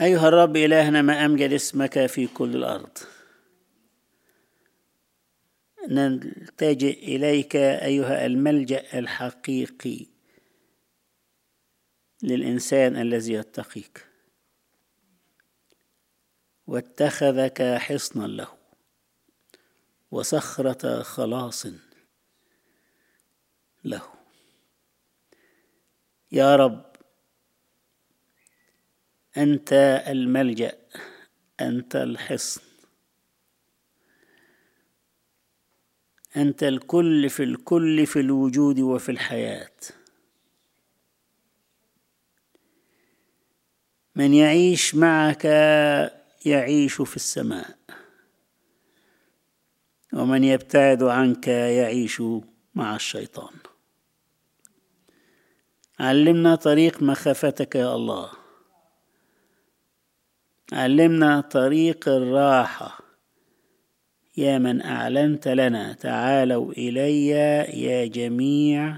أيها الرب إلهنا ما أمجد اسمك في كل الأرض نلتجئ إليك أيها الملجأ الحقيقي للإنسان الذي يتقيك واتخذك حصنا له وصخرة خلاص له يا رب أنت الملجأ أنت الحصن أنت الكل في الكل في الوجود وفي الحياة من يعيش معك يعيش في السماء ومن يبتعد عنك يعيش مع الشيطان علمنا طريق مخافتك يا الله علمنا طريق الراحه يا من اعلنت لنا تعالوا الي يا جميع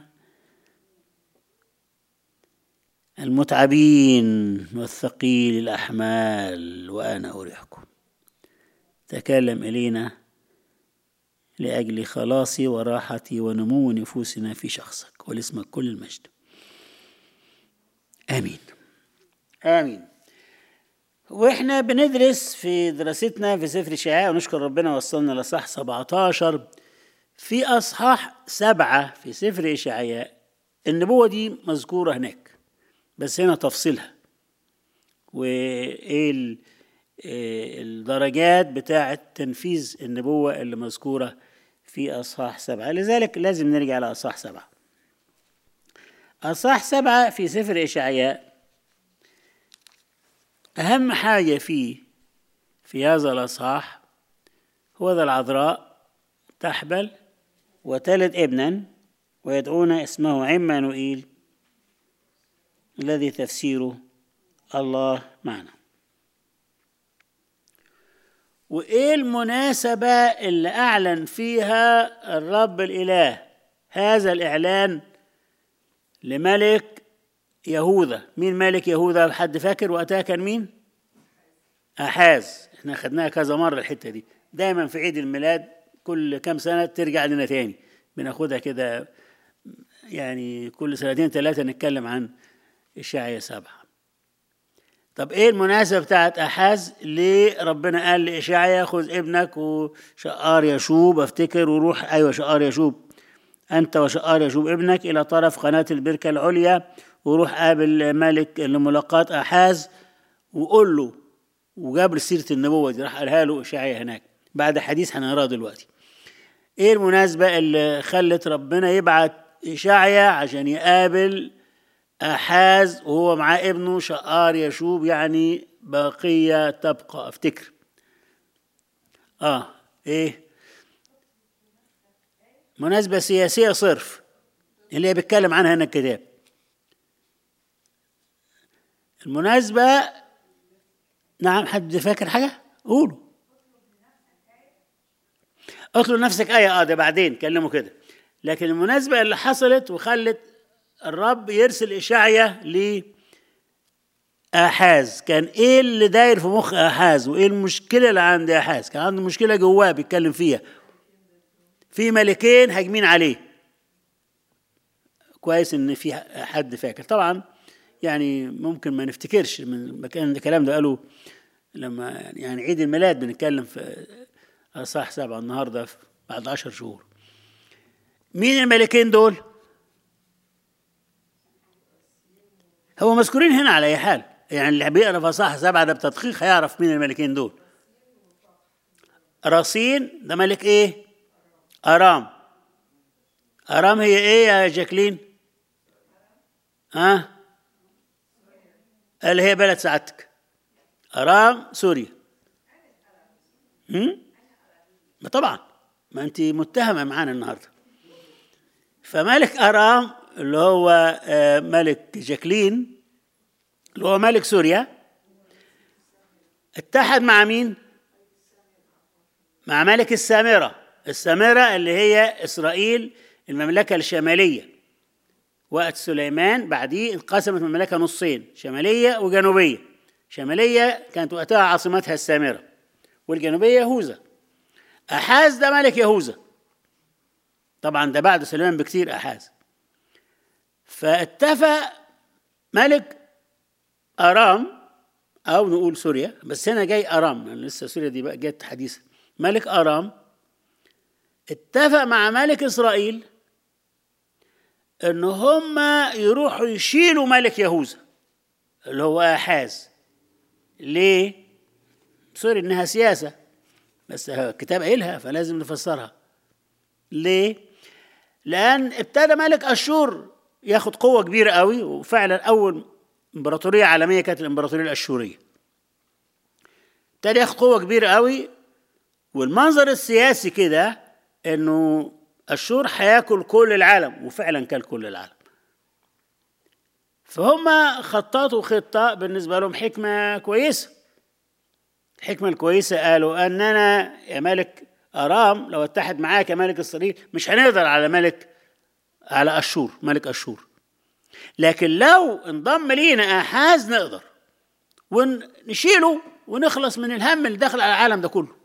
المتعبين والثقيل الاحمال وانا اريحكم تكلم الينا لاجل خلاصي وراحتي ونمو نفوسنا في شخصك ولاسمك كل المجد امين امين واحنا بندرس في دراستنا في سفر الشعاع ونشكر ربنا وصلنا لصح 17 في اصحاح سبعة في سفر اشعياء النبوة دي مذكورة هناك بس هنا تفصيلها وايه الدرجات بتاعة تنفيذ النبوة اللي مذكورة في أصحاح سبعة لذلك لازم نرجع لأصحاح سبعة أصحاح سبعة في سفر إشعياء أهم حاجة فيه في هذا الأصحاح هو ذا العذراء تحبل وتلد ابنا ويدعون اسمه عمانوئيل الذي تفسيره الله معنا وإيه المناسبة اللي أعلن فيها الرب الإله هذا الإعلان لملك يهوذا مين ملك يهوذا حد فاكر وقتها كان مين أحاز احنا خدناها كذا مرة الحتة دي دايما في عيد الميلاد كل كام سنة ترجع لنا تاني بناخدها كده يعني كل سنتين ثلاثة نتكلم عن إشعيا سبعة طب ايه المناسبة بتاعت أحاز ليه ربنا قال لإشعيا خذ ابنك وشقار يشوب افتكر وروح أيوة شقار يشوب أنت وشقار يشوب ابنك إلى طرف قناة البركة العليا وروح قابل ملك لملاقاة أحاز وقول له وجاب سيرة النبوة دي راح قالها له إشعيا هناك بعد حديث هنقراه دلوقتي ايه المناسبة اللي خلت ربنا يبعت إشعيا عشان يقابل أحاز وهو معاه ابنه شقار يشوب يعني بقية تبقى افتكر اه ايه مناسبة سياسية صرف اللي هي بيتكلم عنها هنا الكتاب المناسبة نعم حد فاكر حاجة؟ قولوا اطلب نفسك آية اه ده بعدين كلموا كده لكن المناسبة اللي حصلت وخلت الرب يرسل إشعيا لآحاز كان إيه اللي داير في مخ آحاز وإيه المشكلة اللي عند آحاز كان عنده مشكلة جواه بيتكلم فيها في ملكين هاجمين عليه كويس إن في حد فاكر طبعا يعني ممكن ما نفتكرش من مكان الكلام ده قالوا لما يعني عيد الميلاد بنتكلم في أصح سبعة النهارده بعد عشر شهور مين الملكين دول؟ هو مذكورين هنا على أي حال يعني اللي بيقرا في أصح سبعة ده بتدقيق هيعرف مين الملكين دول رصين ده ملك إيه؟ أرام أرام هي إيه يا جاكلين؟ ها؟ اللي هي بلد سعادتك أرام سوريا هم؟ ما طبعا ما أنت متهمة معانا النهاردة فملك أرام اللي هو ملك جاكلين اللي هو ملك سوريا اتحد مع مين؟ مع ملك السامرة السامرة اللي هي إسرائيل المملكة الشمالية وقت سليمان بعديه انقسمت المملكة نصين شمالية وجنوبية شمالية كانت وقتها عاصمتها السامرة والجنوبية يهوذا أحاز ده ملك يهوذا طبعا ده بعد سليمان بكتير أحاز فاتفق ملك أرام أو نقول سوريا بس هنا جاي أرام يعني لسه سوريا دي بقى جت حديثة ملك أرام اتفق مع ملك إسرائيل إن هم يروحوا يشيلوا ملك يهوذا اللي هو أحاز ليه؟ سوري إنها سياسة بس الكتاب قايلها فلازم نفسرها ليه؟ لأن ابتدى ملك أشور ياخد قوة كبيرة قوي وفعلا أول إمبراطورية عالمية كانت الإمبراطورية الأشورية ابتدى ياخد قوة كبيرة قوي والمنظر السياسي كده إنه أشور هياكل كل العالم وفعلا كل كل العالم فهم خططوا خطة بالنسبة لهم حكمة كويسة الحكمة الكويسة قالوا أننا يا ملك أرام لو اتحد معاك يا ملك إسرائيل مش هنقدر على ملك على أشور ملك أشور لكن لو انضم لينا أحاز نقدر ونشيله ونخلص من الهم اللي داخل على العالم ده كله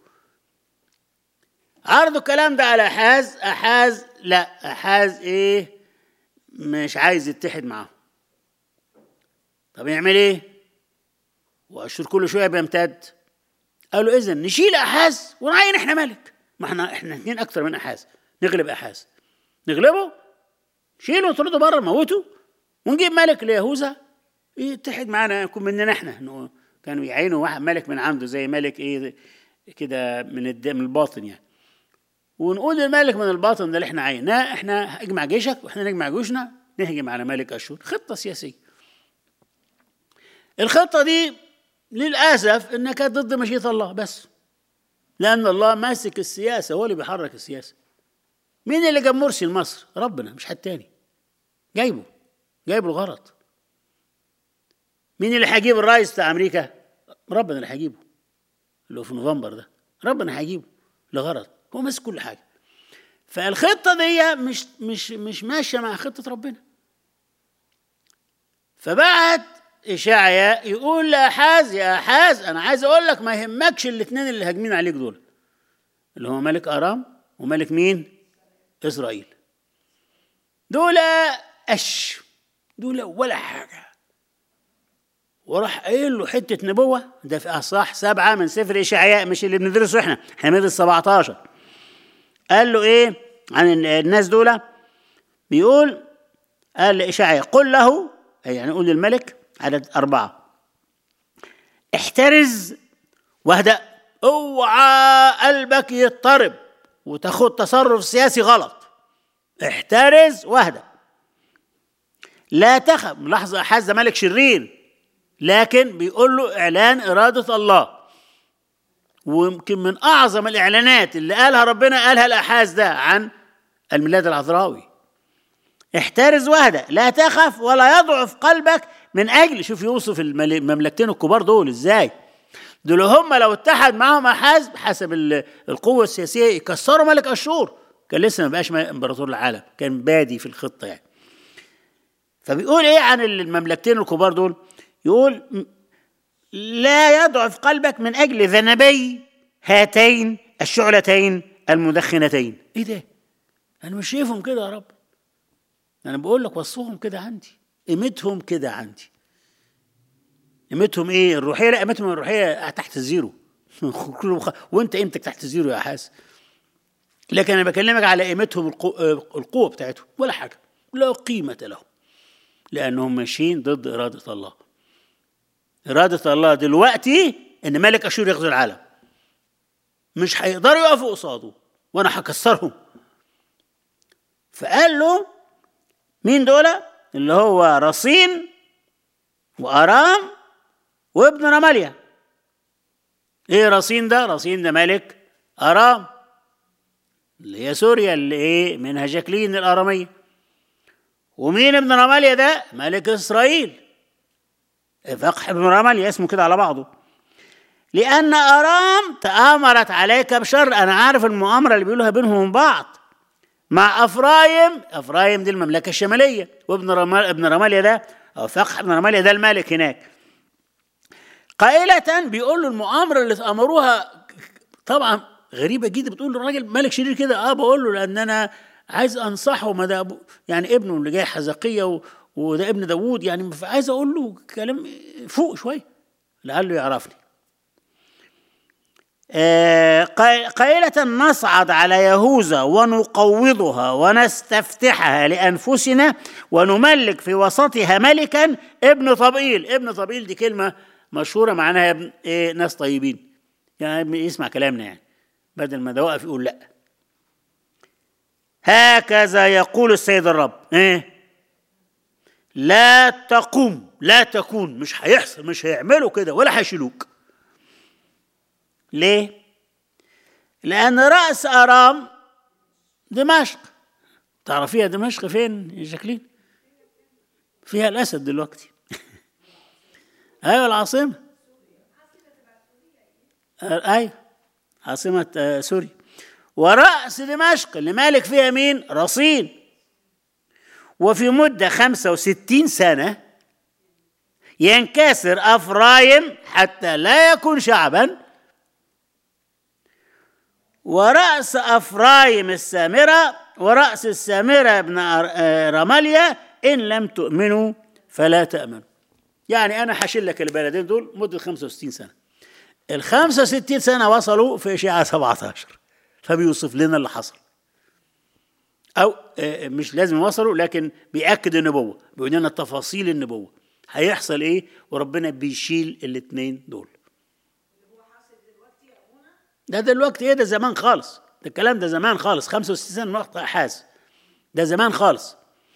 عرضوا الكلام ده على أحاز أحاز لا أحاز إيه مش عايز يتحد معاهم طب يعمل إيه وأشور كل شوية بيمتد قالوا إذا نشيل أحاز ونعين إحنا ملك ما إحنا إحنا اتنين أكتر من أحاز نغلب أحاز نغلبه شيله وطرده بره موته ونجيب ملك ليهوذا يتحد معانا يكون مننا احنا انه كانوا يعينوا واحد ملك من عنده زي ملك ايه كده من الد... من الباطن يعني ونقول الملك من الباطن ده اللي احنا عيناه احنا اجمع جيشك واحنا نجمع جيوشنا نهجم على ملك اشور خطه سياسيه الخطه دي للاسف انها كانت ضد مشيئه الله بس لان الله ماسك السياسه هو اللي بيحرك السياسه مين اللي جاب مرسي لمصر ربنا مش حد تاني جايبه جايبه الغرض مين اللي هيجيب الرئيس بتاع امريكا ربنا اللي هيجيبه اللي هو في نوفمبر ده ربنا هيجيبه لغرض هو ماسك كل حاجه فالخطه دي مش مش مش ماشيه مع خطه ربنا فبعت إشعيا يقول لأحاز يا أحاز أنا عايز أقول لك ما يهمكش الاثنين اللي هاجمين عليك دول اللي هو ملك أرام وملك مين؟ إسرائيل دول أش دول ولا حاجة وراح قايل له حتة نبوة ده في أصح سبعة من سفر إشعياء مش اللي بندرسه إحنا إحنا بندرس 17 قال له إيه عن الناس دول بيقول قال لإشعياء قل له أي يعني قول للملك عدد أربعة احترز واهدأ اوعى قلبك يضطرب وتاخد تصرف سياسي غلط احترز واهدأ لا تخف ملاحظة أحاز ملك شرير لكن بيقول له إعلان إرادة الله ويمكن من أعظم الإعلانات اللي قالها ربنا قالها الأحاز ده عن الميلاد العذراوي احترز واهدأ لا تخف ولا يضعف قلبك من أجل شوف يوصف المملكتين الكبار دول إزاي دول هم لو اتحد معاهم أحاز حسب القوة السياسية يكسروا ملك أشور كان لسه ما بقاش امبراطور العالم كان بادي في الخطة يعني فبيقول ايه عن المملكتين الكبار دول يقول لا يضعف قلبك من اجل ذنبي هاتين الشعلتين المدخنتين ايه ده انا مش شايفهم كده يا رب انا بقول لك وصفهم كده عندي قيمتهم كده عندي قيمتهم ايه الروحيه لا قيمتهم الروحيه تحت الزيرو وانت قيمتك تحت الزيرو يا حاس لكن انا بكلمك على قيمتهم القوه بتاعتهم ولا حاجه لا قيمه لهم لانهم ماشيين ضد اراده الله اراده الله دلوقتي ان ملك اشور يغزو العالم مش هيقدروا يقفوا قصاده وانا هكسرهم فقال له مين دول اللي هو رصين وارام وابن رماليا ايه رصين ده رصين ده ملك ارام اللي هي سوريا اللي ايه منها جاكلين الاراميه ومين ابن رماليا ده ملك اسرائيل فقح ابن رماليا اسمه كده على بعضه لأن أرام تآمرت عليك بشر أنا عارف المؤامرة اللي بيقولوها بينهم من بعض مع أفرايم أفرايم دي المملكة الشمالية وابن رمال ابن رماليا ده أو فقح ابن رماليا ده الملك هناك قائلة بيقول له المؤامرة اللي أمروها طبعا غريبة جدا بتقول للراجل ملك شرير كده اه بقول له لأن أنا عايز أنصحه ما ده أبو- يعني ابنه اللي جاي حزقية و- وده ابن داوود يعني عايز أقول له كلام فوق شوية لعله يعرفني آه، قا- قائلة نصعد على يهوذا ونقوضها ونستفتحها لأنفسنا ونملك في وسطها ملكا ابن طبيل ابن طبيل دي كلمة مشهورة معناها يا ابن إيه ناس طيبين يعني يسمع كلامنا يعني بدل ما ده واقف يقول لا هكذا يقول السيد الرب ايه لا تقوم لا تكون مش هيحصل مش هيعملوا كده ولا هيشيلوك ليه؟ لأن رأس أرام دمشق تعرفيها دمشق فين يا جاكلين؟ فيها الأسد دلوقتي أيوة العاصمة آه، أيوة عاصمة آه، سوريا ورأس دمشق اللي مالك فيها مين؟ رصين وفي مدة خمسة وستين سنة ينكسر أفرايم حتى لا يكون شعبا ورأس أفرايم السامرة ورأس السامرة ابن أر- آه، رماليا إن لم تؤمنوا فلا تأمنوا يعني أنا هشيل لك البلدين دول مدة 65 سنة ال 65 سنة وصلوا في إشاعة 17 فبيوصف لنا اللي حصل أو آه، مش لازم يوصلوا لكن بيأكد النبوة بيقول لنا تفاصيل النبوة هيحصل إيه وربنا بيشيل الاثنين دول ده دلوقتي ايه ده زمان خالص ده الكلام ده زمان خالص 65 سنه نقطة حاز ده زمان خالص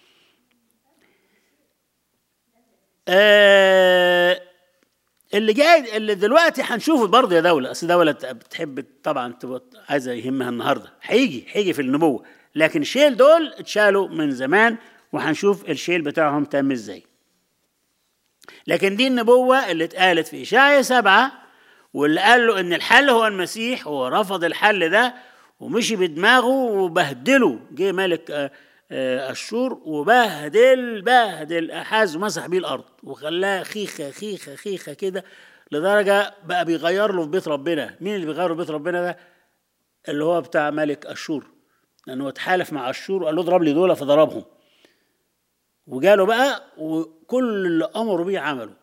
آه اللي جاي اللي دلوقتي هنشوفه برضه يا دوله اصل دوله بتحب طبعا تبقى عايزه يهمها النهارده هيجي هيجي في النبوه لكن الشيل دول اتشالوا من زمان وهنشوف الشيل بتاعهم تم ازاي لكن دي النبوة اللي اتقالت في إشعيا سبعة واللي قال له إن الحل هو المسيح هو رفض الحل ده ومشي بدماغه وبهدله جه ملك آه، آه، أشور وبهدل بهدل أحاز ومسح بيه الأرض وخلاه خيخة خيخة خيخة كده لدرجة بقى بيغير له في بيت ربنا مين اللي بيغير له في بيت ربنا ده اللي هو بتاع ملك أشور لأنه اتحالف مع أشور وقال له اضرب لي دول فضربهم وجاله بقى وكل اللي امروا بيه عمله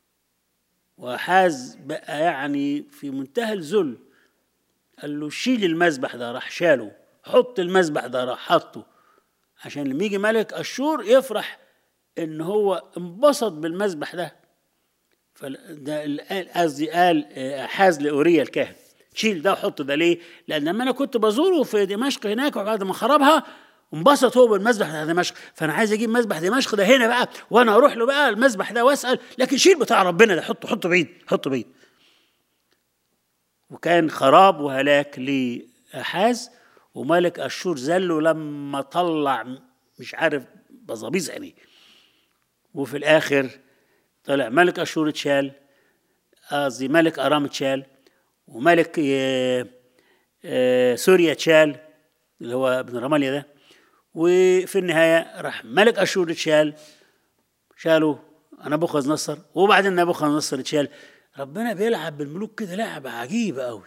وحاز بقى يعني في منتهى الذل قال له شيل المذبح ده راح شاله حط المذبح ده راح حطه عشان لما يجي ملك اشور يفرح ان هو انبسط بالمذبح ده فال- ده اللي قال- قصدي قال آه، حاز لاوريا الكاهن شيل ده وحط ده ليه؟ لان لما انا كنت بزوره في دمشق هناك وبعد ما خربها انبسط هو بالمذبح بتاع دمشق فانا عايز اجيب مذبح دمشق ده هنا بقى وانا اروح له بقى المذبح ده واسال لكن شيل بتاع ربنا ده حطه حطه بعيد حطه بعيد وكان خراب وهلاك لأحاز وملك أشور زله لما طلع مش عارف بظابيز عينيه وفي الآخر طلع ملك أشور اتشال قصدي ملك أرام اتشال وملك آه، آه، سوريا اتشال اللي هو ابن رماليا ده وفي النهاية راح ملك أشور اتشال شالوا نبوخذ نصر وبعدين نبوخذ نصر اتشال ربنا بيلعب بالملوك كده لعبة عجيبة قوي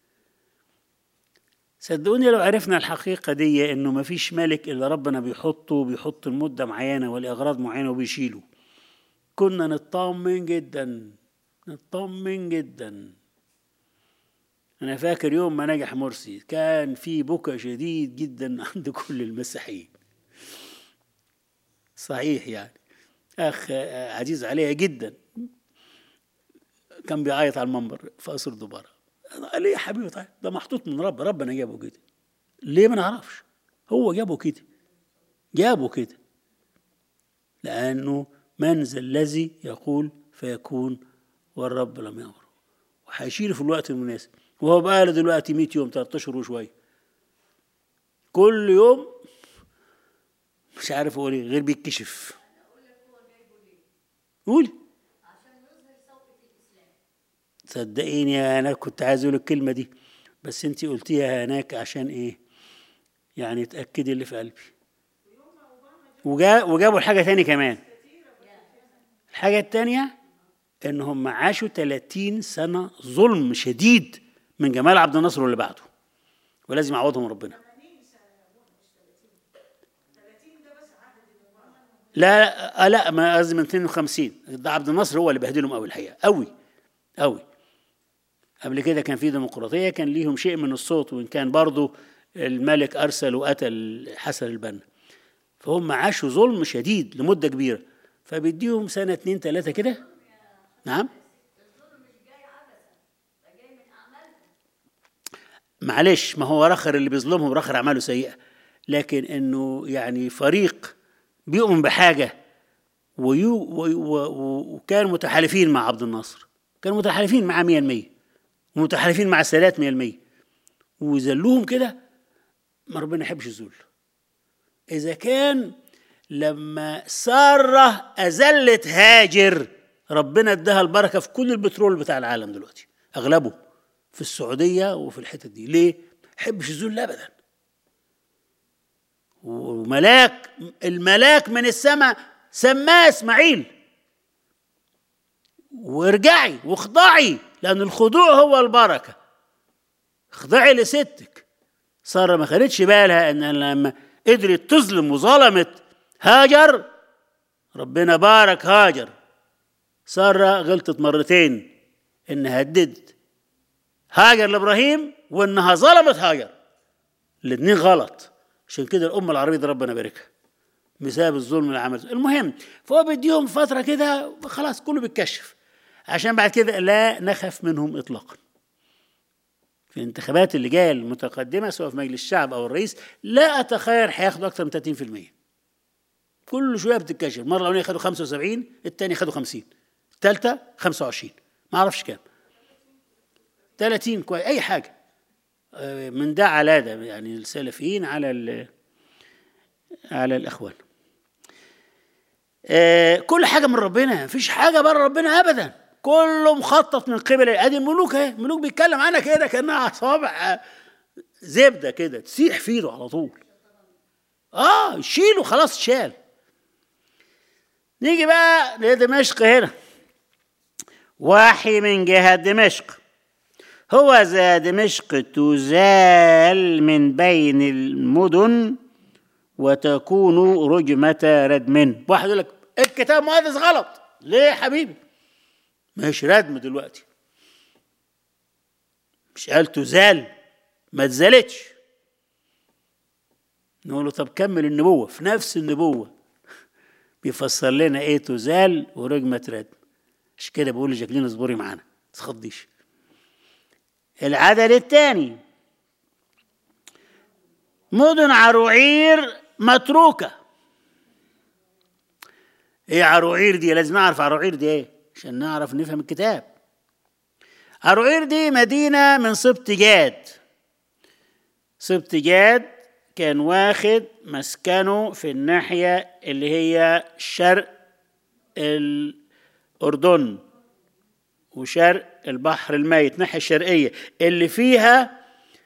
صدقوني لو عرفنا الحقيقة دي انه ما فيش ملك الا ربنا بيحطه بيحط المدة معينة ولأغراض معينة وبيشيله كنا نطمن جدا نطمن جدا انا فاكر يوم ما نجح مرسي كان في بكى شديد جدا عند كل المسيحيين صحيح يعني اخ عزيز عليها جدا كان بيعيط على المنبر في قصر دبارة قال لي يا حبيبي طيب ده محطوط من رب ربنا جابه كده ليه ما نعرفش هو جابه كده جابه كده لأنه من ذا الذي يقول فيكون والرب لم يأمره وهيشيله في الوقت المناسب وهو بقى له دلوقتي 100 يوم 3 اشهر وشويه كل يوم مش عارف اقول ايه غير بيتكشف قولي صدقيني انا كنت عايز اقول الكلمه دي بس انت قلتيها هناك عشان ايه يعني تاكدي اللي في قلبي وجا وجابوا الحاجه تاني كمان الحاجه التانيه انهم عاشوا 30 سنه ظلم شديد من جمال عبد الناصر واللي بعده ولازم يعوضهم ربنا لا آه لا ما قصدي من 52 ده عبد الناصر هو اللي بهدلهم قوي الحقيقه قوي قوي قبل كده كان في ديمقراطيه كان ليهم شيء من الصوت وان كان برضه الملك ارسل وقتل حسن البنا فهم عاشوا ظلم شديد لمده كبيره فبيديهم سنه اتنين تلاته كده نعم معلش ما هو رخر اللي بيظلمهم رخر اعماله سيئه لكن انه يعني فريق بيؤمن بحاجه ويو وكانوا متحالفين مع عبد الناصر كانوا متحالفين معاه 100% ومتحالفين مع السادات 100% وذلوهم كده ما ربنا يحبش الذل اذا كان لما ساره اذلت هاجر ربنا اداها البركه في كل البترول بتاع العالم دلوقتي اغلبه في السعوديه وفي الحتت دي ليه؟ يحبش الذل ابدا وملاك الملاك من السماء سماه اسماعيل وارجعي واخضعي لان الخضوع هو البركه اخضعي لستك ساره ما خدتش بالها ان لما قدرت تظلم وظلمت هاجر ربنا بارك هاجر ساره غلطت مرتين انها هددت هاجر لابراهيم وانها ظلمت هاجر الاثنين غلط عشان كده الامه العربيه دي ربنا يباركها بسبب الظلم اللي عملته المهم فهو بيديهم فتره كده خلاص كله بيتكشف عشان بعد كده لا نخف منهم اطلاقا في الانتخابات اللي جايه المتقدمه سواء في مجلس الشعب او الرئيس لا اتخيل هياخدوا اكثر من 30% كل شويه بتتكشف مره الاولانيه خدوا 75 الثانيه خدوا 50 الثالثه 25 ما اعرفش كام 30 كويس اي حاجه من ده على ده يعني السلفيين على على الاخوان كل حاجه من ربنا مفيش حاجه بره ربنا ابدا كله مخطط من قبل ادي الملوك اهي الملوك بيتكلم عنها كده كانها اصابع زبده كده تسيح في ايده على طول اه شيله خلاص شال نيجي بقى لدمشق هنا وحي من جهة دمشق هو ذا دمشق تزال من بين المدن وتكون رجمة ردم واحد يقول لك الكتاب مقدس غلط ليه يا حبيبي مش ردم دلوقتي مش قال تزال ما تزالتش نقول له طب كمل النبوة في نفس النبوة بيفسر لنا ايه تزال ورجمة ردم مش كده بقول لجاكلين اصبري معانا تخضيش العدد الثاني مدن عروعير متروكة ايه عروعير دي لازم نعرف عروعير دي ايه عشان نعرف نفهم الكتاب عروعير دي مدينة من سبط جاد سبط جاد كان واخد مسكنه في الناحية اللي هي شرق الأردن وشرق البحر الميت الناحية الشرقية اللي فيها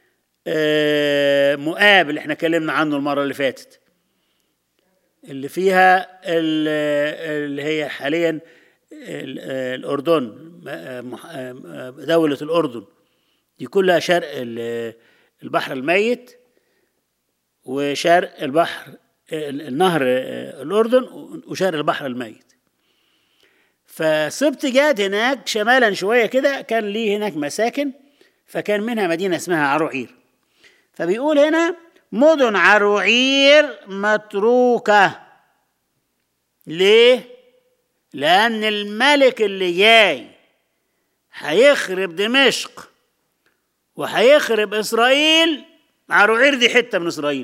مؤاب اللي احنا اتكلمنا عنه المرة اللي فاتت اللي فيها اللي هي حاليا الأردن دولة الأردن دي كلها شرق البحر الميت وشرق البحر النهر الأردن وشرق البحر الميت فسبط جاد هناك شمالا شوية كده كان ليه هناك مساكن فكان منها مدينة اسمها عروعير فبيقول هنا مدن عروعير متروكة ليه؟ لأن الملك اللي جاي هيخرب دمشق وهيخرب إسرائيل عروعير دي حتة من إسرائيل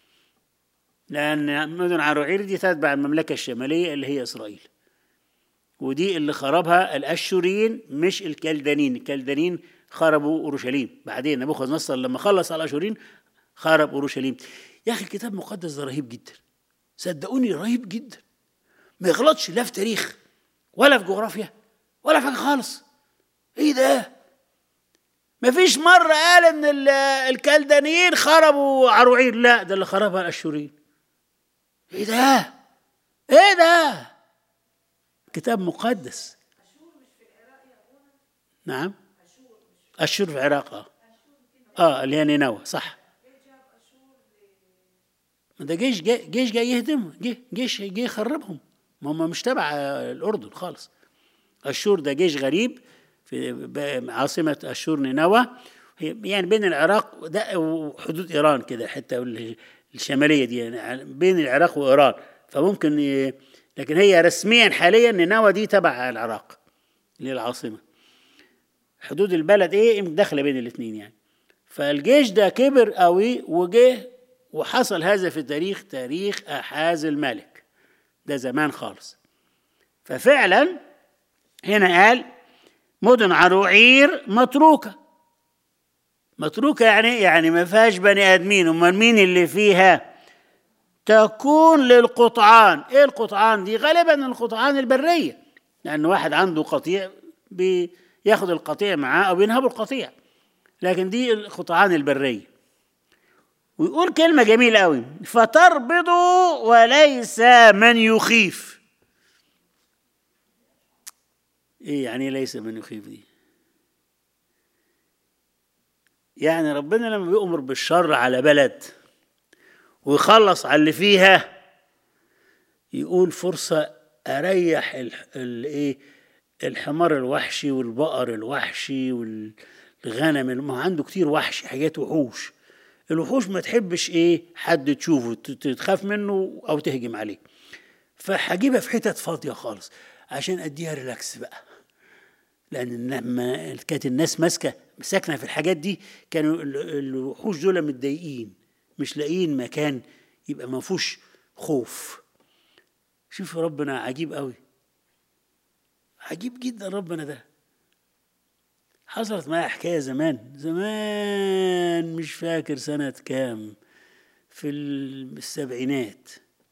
لأن مدن عروعير دي تتبع المملكة الشمالية اللي هي إسرائيل ودي اللي خربها الأشوريين مش الكلدانيين الكلدانيين خربوا أورشليم بعدين نبوخذ نصر لما خلص على الأشوريين خرب أورشليم يا أخي الكتاب المقدس ده رهيب جدا صدقوني رهيب جدا ما يغلطش لا في تاريخ ولا في جغرافيا ولا في حاجة خالص ايه ده ما فيش مرة قال ان الكلدانيين خربوا عروعير لا ده اللي خربها الأشوريين ايه ده ايه ده كتاب مقدس نعم أشور في العراق اه اه اللي هي نينوى صح ده جيش جاي جيش جاي يهدمهم جيش جاي يخربهم ما هم مش تبع الأردن خالص أشور ده جيش غريب في عاصمة أشور نينوى يعني بين العراق ده وحدود إيران كده حتى الشمالية دي يعني بين العراق وإيران فممكن ي... لكن هي رسميا حاليا نينوى دي تبع العراق اللي هي العاصمة حدود البلد ايه داخله بين الاثنين يعني فالجيش ده كبر قوي وجه وحصل هذا في تاريخ تاريخ احاز الملك ده زمان خالص ففعلا هنا قال مدن عروعير متروكه متروكه يعني يعني ما فيهاش بني ادمين امال مين اللي فيها تكون للقطعان ايه القطعان دي غالبا القطعان البريه لان واحد عنده قطيع بياخد القطيع معاه او ينهب القطيع لكن دي القطعان البريه ويقول كلمه جميله قوي فتربض وليس من يخيف ايه يعني ليس من يخيف دي يعني ربنا لما بيأمر بالشر على بلد ويخلص على اللي فيها يقول فرصة أريح الإيه الحمار الوحشي والبقر الوحشي والغنم ما عنده كتير وحش حاجات وحوش الوحوش ما تحبش ايه حد تشوفه تخاف منه او تهجم عليه فهجيبها في حتت فاضيه خالص عشان اديها ريلاكس بقى لان لما كانت الناس ماسكه ساكنه في الحاجات دي كانوا الوحوش دول متضايقين مش لاقيين مكان يبقى ما فيهوش خوف شوف ربنا عجيب قوي عجيب جدا ربنا ده حصلت معايا حكاية زمان زمان مش فاكر سنة كام في السبعينات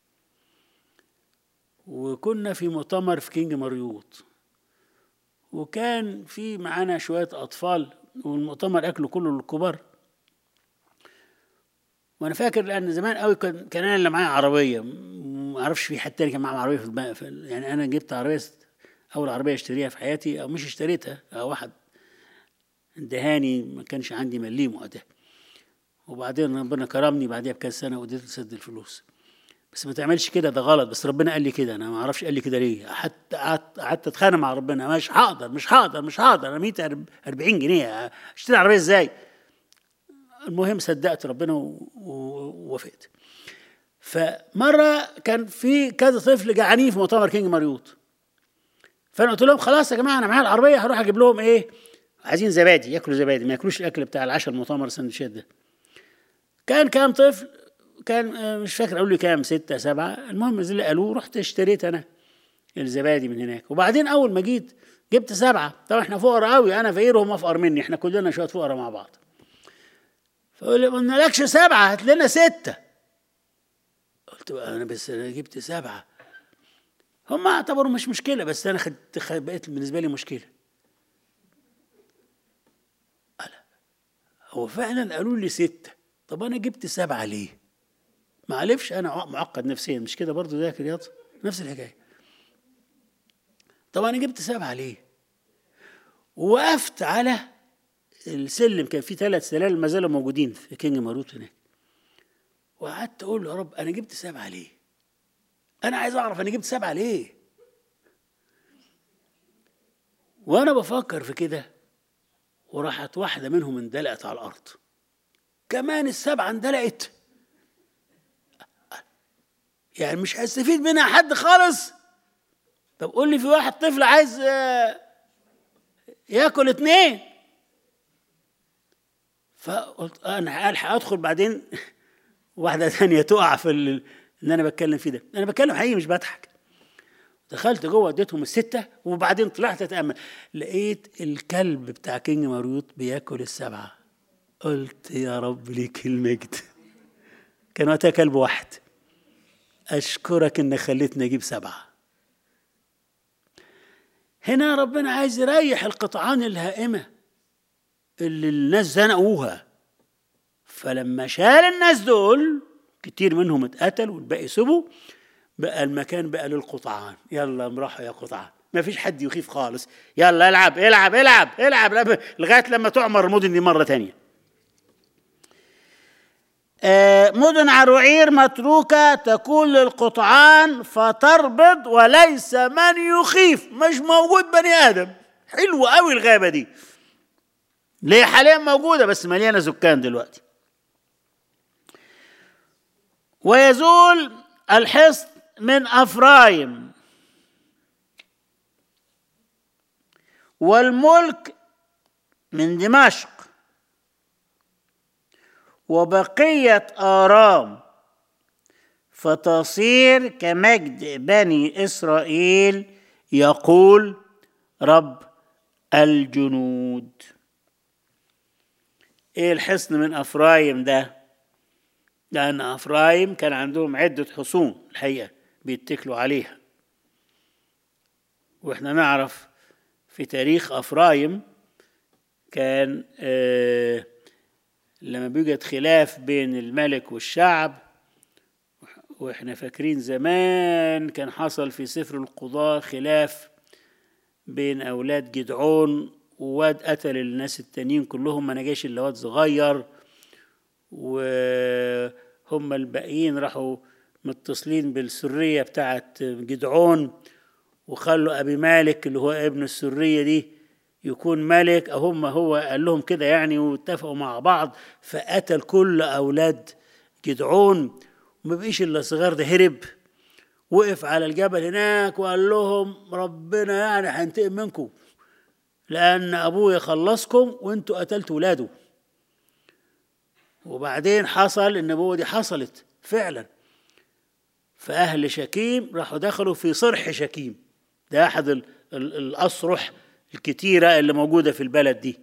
وكنا في مؤتمر في كينج مريوط وكان في معانا شوية أطفال والمؤتمر أكله كله للكبار وانا فاكر لان زمان قوي كان كان انا اللي معايا عربيه ما اعرفش في حد تاني كان معاه عربيه في, في يعني انا جبت عربيه اول عربيه اشتريها في حياتي او مش اشتريتها أو واحد ادهاني ما كانش عندي مليم وقتها وبعدين ربنا كرمني بعدها بكذا سنه وقدرت اسد الفلوس بس ما تعملش كده ده غلط بس ربنا قال لي كده انا ما اعرفش قال لي كده ليه حتى قعدت اتخانق مع ربنا مش هقدر مش هقدر مش هقدر انا 140 جنيه اشتري عربيه ازاي المهم صدقت ربنا ووافقت فمره كان في كذا طفل جعانين في مؤتمر كينج مريوط فانا قلت لهم خلاص يا جماعه انا معايا العربيه هروح اجيب لهم ايه عايزين زبادي ياكلوا زبادي ما ياكلوش الاكل بتاع العشاء المؤتمر السندوتشات ده كان كام طفل كان مش فاكر اقول لي كام ستة سبعة المهم اللي قالوه رحت اشتريت انا الزبادي من هناك وبعدين اول ما جيت جبت سبعة طبعا احنا فقراء قوي انا فقير وهم افقر مني احنا كلنا شوية فقراء مع بعض فقال لي قلنا لكش سبعة هات لنا ستة قلت انا بس انا جبت سبعة هم اعتبروا مش مشكلة بس انا خدت بقيت بالنسبة لي مشكلة هو فعلا قالوا لي ستة طب أنا جبت سبعة ليه؟ ما عرفش أنا معقد نفسيا مش كده برضو ده رياض نفس الحكاية طب أنا جبت سبعة ليه؟ وقفت على السلم كان في ثلاث سلال ما زالوا موجودين في كينج ماروت هناك وقعدت أقول له يا رب أنا جبت سبعة ليه؟ أنا عايز أعرف أنا جبت سبعة ليه؟ وأنا بفكر في كده وراحت واحدة منهم اندلقت على الأرض كمان السبعة اندلقت يعني مش هيستفيد منها حد خالص طب قول لي في واحد طفل عايز ياكل اتنين فقلت انا الحق ادخل بعدين واحدة ثانية تقع في اللي انا بتكلم فيه ده انا بتكلم حقيقي مش بضحك دخلت جوه اديتهم الستة وبعدين طلعت اتأمل لقيت الكلب بتاع كينج مريوط بياكل السبعة قلت يا رب ليك المجد كان وقتها كلب واحد أشكرك إنك خليتني أجيب سبعة هنا ربنا عايز يريح القطعان الهائمة اللي الناس زنقوها فلما شال الناس دول كتير منهم اتقتل والباقي سبوا بقى المكان بقى للقطعان يلا امرحوا يا قطعان ما فيش حد يخيف خالص يلا العب العب العب العب, العب لغايه لما تعمر المدن دي مره تانية آه، مدن عروعير متروكة تكون للقطعان فتربض وليس من يخيف مش موجود بني آدم حلوة قوي الغابة دي ليه حاليا موجودة بس مليانة سكان دلوقتي ويزول الحصن من أفرايم والملك من دمشق وبقية آرام فتصير كمجد بني إسرائيل يقول رب الجنود ايه الحصن من افرايم ده لان افرايم كان عندهم عده حصون الحقيقه بيتكلوا عليها واحنا نعرف في تاريخ افرايم كان آه لما بيوجد خلاف بين الملك والشعب واحنا فاكرين زمان كان حصل في سفر القضاء خلاف بين اولاد جدعون وواد قتل الناس التانيين كلهم ما نجاش الا واد صغير وهم الباقيين راحوا متصلين بالسريه بتاعت جدعون وخلوا ابي مالك اللي هو ابن السريه دي يكون ملك هم هو قال لهم كده يعني واتفقوا مع بعض فقتل كل اولاد جدعون وما بقيش الا الصغير ده هرب وقف على الجبل هناك وقال لهم ربنا يعني هينتقم منكم لأن أبوه خلصكم وأنتوا قتلتوا ولاده وبعدين حصل النبوة دي حصلت فعلا فأهل شكيم راحوا دخلوا في صرح شكيم ده أحد ال ال الأصرح الكتيرة اللي موجودة في البلد دي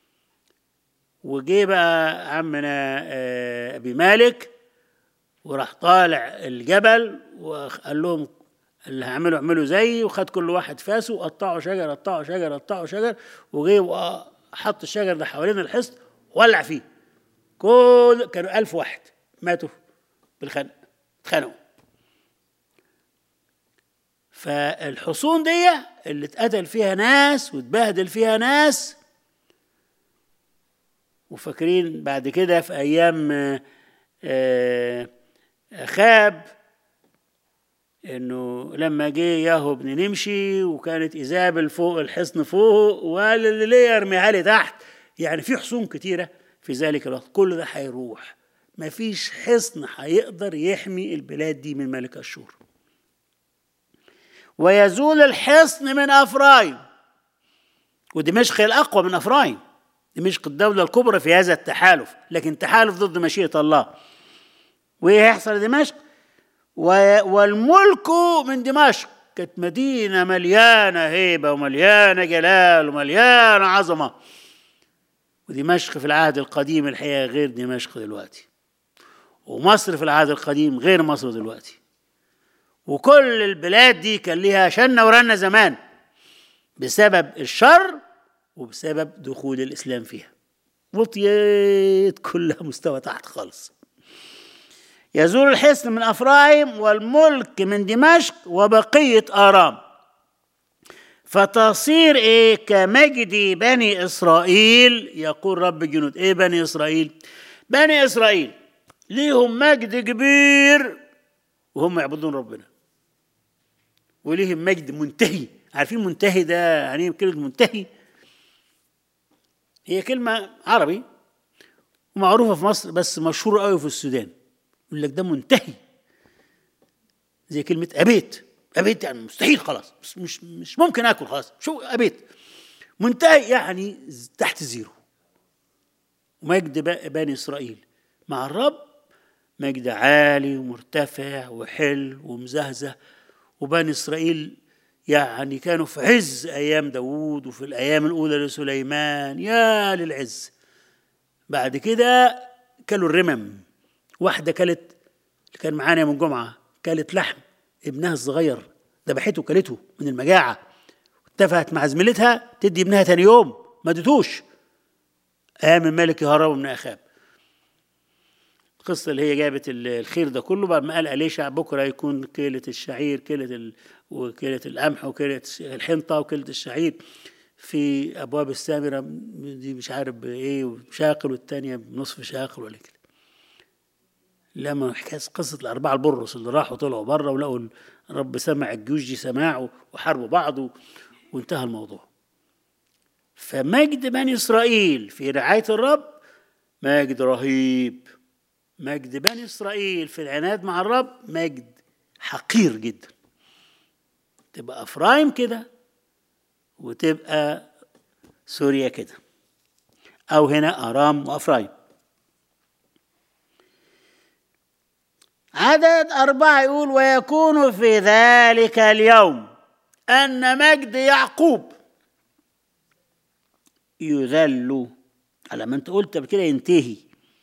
وجي بقى عمنا أبي مالك وراح طالع الجبل وقال لهم اللي هعمله اعملوا زيي وخد كل واحد فاسه وقطعوا شجر قطعوا شجر قطعوا شجر وجه وحط الشجر ده حوالين الحصن ولع فيه كل كانوا ألف واحد ماتوا بالخنق اتخانقوا فالحصون دي اللي اتقتل فيها ناس واتبهدل فيها ناس وفاكرين بعد كده في ايام اخاب انه لما جه ياهو بن نمشي وكانت ايزابل فوق الحصن فوق وقال اللي ليه ارميها لي تحت يعني في حصون كتيره في ذلك الوقت كل ده هيروح مفيش حصن هيقدر يحمي البلاد دي من ملك اشور ويزول الحصن من افرايم ودمشق الاقوى من افرايم دمشق الدوله الكبرى في هذا التحالف لكن تحالف ضد مشيئه الله وايه هيحصل لدمشق والملك من دمشق كانت مدينة مليانة هيبة ومليانة جلال ومليانة عظمة ودمشق في العهد القديم الحقيقة غير دمشق دلوقتي ومصر في العهد القديم غير مصر دلوقتي وكل البلاد دي كان ليها شنة ورنة زمان بسبب الشر وبسبب دخول الإسلام فيها وطيت كلها مستوى تحت خالص يزول الحصن من افرايم والملك من دمشق وبقيه ارام فتصير ايه كمجد بني اسرائيل يقول رب الجنود ايه بني اسرائيل بني اسرائيل ليهم مجد كبير وهم يعبدون ربنا وليهم مجد منتهي عارفين منتهي ده يعني كلمه منتهي هي كلمه عربي ومعروفه في مصر بس مشهوره قوي في السودان يقول لك ده منتهي زي كلمة أبيت أبيت يعني مستحيل خلاص مش مش, مش ممكن آكل خلاص شو أبيت منتهي يعني تحت الزيرو ومجد بني إسرائيل مع الرب مجد عالي ومرتفع وحل ومزهزه وبني إسرائيل يعني كانوا في عز أيام داوود وفي الأيام الأولى لسليمان يا للعز بعد كده كلوا الرمم واحدة كلت اللي كان معانا يوم الجمعة كلت لحم ابنها الصغير ذبحته كلته من المجاعة اتفقت مع زميلتها تدي ابنها تاني يوم ما ادتوش قام الملك يهرب من أخاب القصة اللي هي جابت ال- الخير ده كله بعد ما قال أليشع بكرة يكون كيلة الشعير كيلة ال... وكيلة القمح وكيلة الحنطة وكيلة الشعير في أبواب السامرة دي مش عارف بإيه وشاقل والتانية بنصف شاقل ولا كده لما حكاية قصة الأربعة البرص اللي راحوا طلعوا بره ولقوا الرب سمع الجيوش دي سماعه وحاربوا بعض و- وانتهى الموضوع فمجد بني إسرائيل في رعاية الرب مجد رهيب مجد بني إسرائيل في العناد مع الرب مجد حقير جدا تبقى أفرايم كده وتبقى سوريا كده أو هنا أرام وأفرايم عدد أربعة يقول ويكون في ذلك اليوم أن مجد يعقوب يذل على ما أنت قلت بكده ينتهي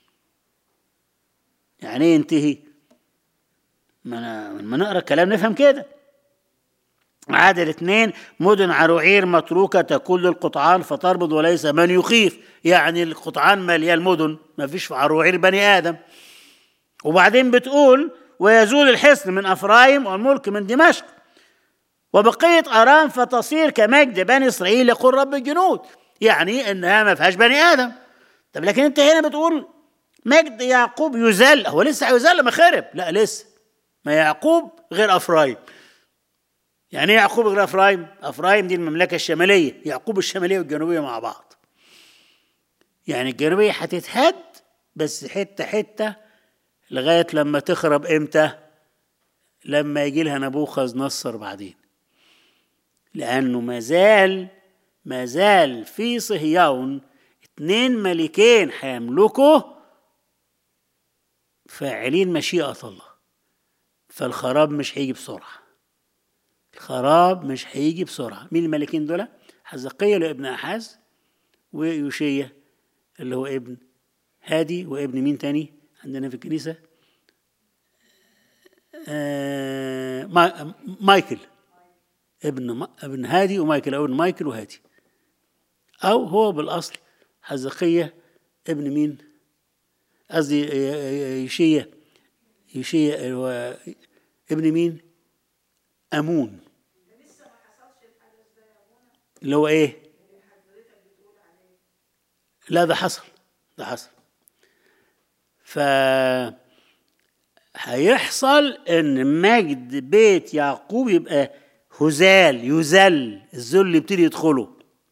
يعني إيه ينتهي؟ ما أنا لما نقرا الكلام نفهم كده عدد اثنين مدن عروعير متروكة تكون للقطعان فتربض وليس من يخيف يعني القطعان مليان مدن ما فيش في عروعير بني آدم وبعدين بتقول ويزول الحصن من أفرايم والملك من دمشق وبقية أرام فتصير كمجد بني إسرائيل يقول رب الجنود يعني إنها ما فيهاش بني آدم طب لكن أنت هنا بتقول مجد يعقوب يذل هو لسه هيذل ما خرب لا لسه ما يعقوب غير أفرايم يعني ايه يعقوب غير افرايم؟ افرايم دي المملكه الشماليه، يعقوب الشماليه والجنوبيه مع بعض. يعني الجنوبيه هتتهد بس حته حته لغايه لما تخرب امتى؟ لما يجي لها نبوخذ نصر بعدين. لانه ما زال ما زال في صهيون اتنين ملكين هيملكوا فاعلين مشيئه الله. فالخراب مش هيجي بسرعه. الخراب مش هيجي بسرعة مين الملكين دول حزقية اللي هو ابن أحاز ويوشية اللي هو ابن هادي وابن مين تاني عندنا في الكنيسة آه ما مايكل ابن ما ابن هادي ومايكل أو ابن مايكل وهادي أو هو بالأصل حزقية ابن مين قصدي يوشية يوشية هو ابن مين أمون اللي هو إيه؟ لا ده حصل ده حصل ف هيحصل ان مجد بيت يعقوب يبقى هزال يذل الذل يبتدي يدخله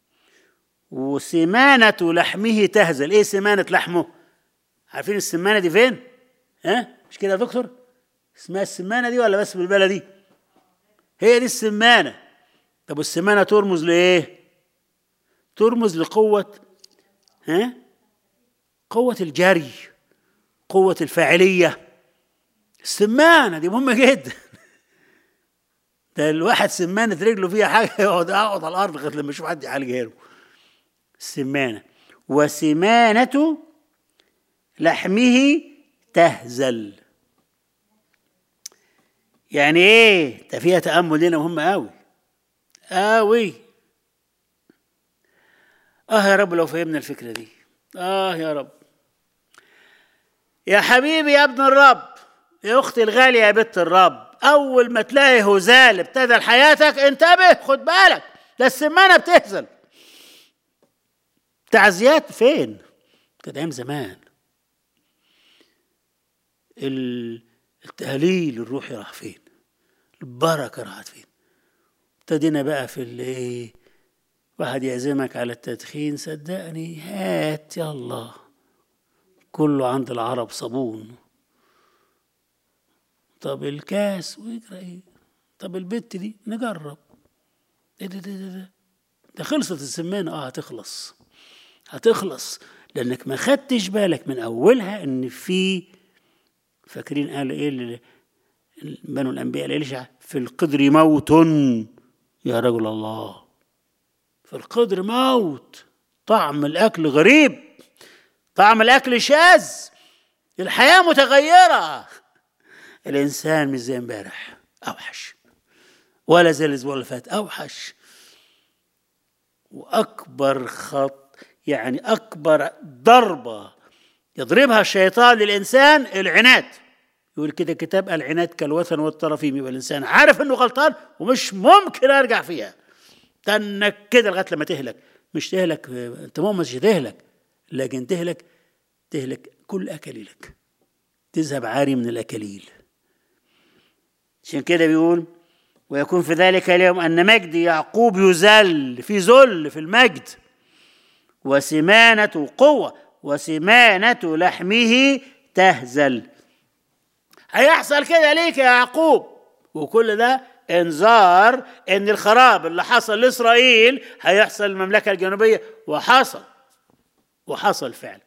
وسمانة لحمه تهزل ايه سمانة لحمه عارفين السمانة دي فين ها مش كده يا دكتور اسمها السمانة دي ولا بس بالبلدي هي دي السمانة طب والسمانة ترمز لإيه؟ ترمز لقوة ها؟ قوة الجري قوة الفاعلية السمانة دي مهمة جدا ده الواحد سمانة رجله فيها حاجة يقعد يقعد على الأرض لغاية لما يشوف حد يعالجها له السمانة وسمانة لحمه تهزل يعني ايه ده فيها تامل هنا مهم قوي قوي اه يا رب لو فهمنا الفكره دي اه يا رب يا حبيبي يا ابن الرب يا اختي الغاليه يا بنت الرب اول ما تلاقي هزال ابتدى لحياتك انتبه خد بالك ده السمانه بتهزل تعزيات فين كانت ايام زمان التهليل الروحي راح فين البركه راحت فين ابتدينا بقى في الايه واحد يعزمك على التدخين صدقني هات يلا كله عند العرب صابون طب الكاس ويجرى ايه طب البت دي نجرب ايه ده ده ده ده, ده خلصت السمانه اه هتخلص هتخلص لانك ما خدتش بالك من اولها ان في فاكرين قال ايه بنو الانبياء لإليشع في القدر موت يا رجل الله في القدر موت طعم الاكل غريب طعم الاكل شاذ الحياه متغيره الانسان مش زي امبارح اوحش ولا زي الاسبوع اللي فات اوحش واكبر خط يعني اكبر ضربه يضربها الشيطان للإنسان العناد يقول كده كتاب العناد كالوثن والطرفيم يبقى الإنسان عارف إنه غلطان ومش ممكن أرجع فيها تنك كده لغاية لما تهلك مش تهلك أنت مؤمن مش تهلك لكن تهلك تهلك كل أكاليلك تذهب عاري من الأكاليل عشان كده بيقول ويكون في ذلك اليوم أن مجد يعقوب يذل في ذل في المجد وسمانة قوة وسمانة لحمه تهزل هيحصل كده ليك يا يعقوب وكل ده انذار ان الخراب اللي حصل لاسرائيل هيحصل المملكه الجنوبيه وحصل وحصل فعلا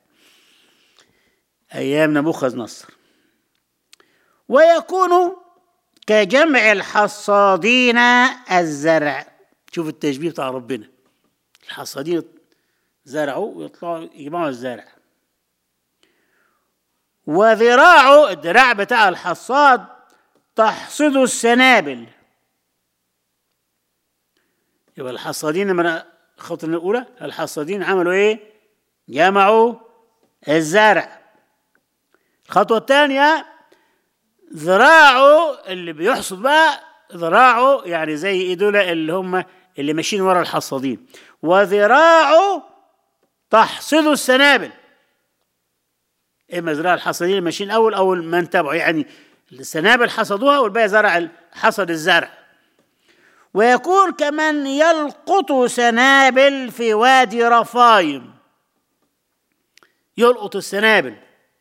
ايام نبوخذ نصر ويكون كجمع الحصادين الزرع شوف التشبيه بتاع ربنا الحصادين زرعوا ويطلعوا يجمعوا الزرع وذراعه الذراع بتاع الحصاد تحصد السنابل يبقى الحصادين من الخطوة الأولى الحصادين عملوا إيه؟ جمعوا الزرع الخطوة الثانية ذراعه اللي بيحصد بقى ذراعه يعني زي ايه دول اللي هم اللي ماشيين ورا الحصادين وذراعه تحصد السنابل اما ذراع الحصادين اللي ماشيين اول اول ما انتبعوا يعني السنابل حصدوها والباقي زرع حصد الزرع ويكون كمن يلقط سنابل في وادي رفايم يلقط السنابل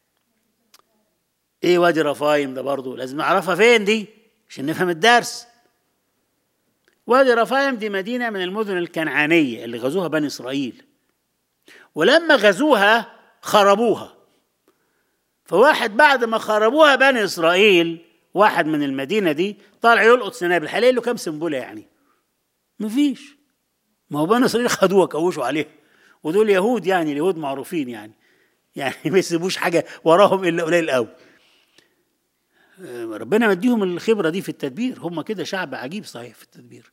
ايه وادي رفايم ده برضه لازم نعرفها فين دي عشان نفهم الدرس وادي رفايم دي مدينة من المدن الكنعانية اللي غزوها بني إسرائيل ولما غزوها خربوها فواحد بعد ما خربوها بني إسرائيل واحد من المدينة دي طالع يلقط سنابل هيلاقي له كام سنبلة يعني مفيش ما هو بني إسرائيل خدوها كوشوا عليها ودول يهود يعني اليهود معروفين يعني يعني ما يسيبوش حاجة وراهم إلا قليل قوي ربنا مديهم الخبرة دي في التدبير هم كده شعب عجيب صحيح في التدبير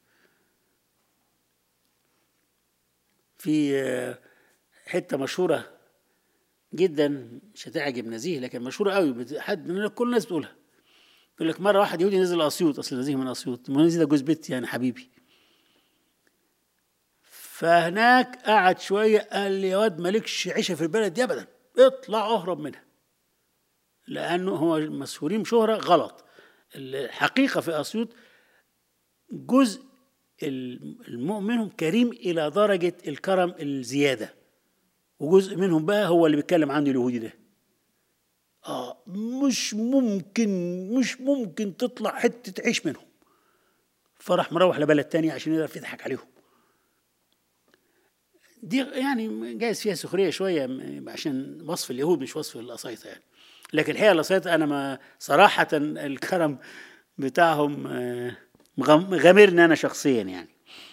في حتة مشهورة جدا مش هتعجب نزيه لكن مشهورة قوي حد من كل الناس بتقولها يقول لك مرة واحد يهودي نزل أسيوط أصل نزيه من أسيوط نزيه ده جوز بنتي يعني حبيبي فهناك قعد شوية قال لي يا واد مالكش عيشة في البلد دي أبدا اطلع اهرب منها لأنه هو مشهورين شهرة غلط الحقيقة في أسيوط جزء المؤمن منهم كريم إلى درجة الكرم الزيادة وجزء منهم بقى هو اللي بيتكلم عنه اليهودي ده آه مش ممكن مش ممكن تطلع حتة عيش منهم فراح مروح لبلد تاني عشان يقدر يضحك عليهم دي يعني جايز فيها سخرية شوية عشان وصف اليهود مش وصف القصايطة يعني لكن الحقيقه القصايد انا ما صراحه الكرم بتاعهم غامرني انا شخصيا يعني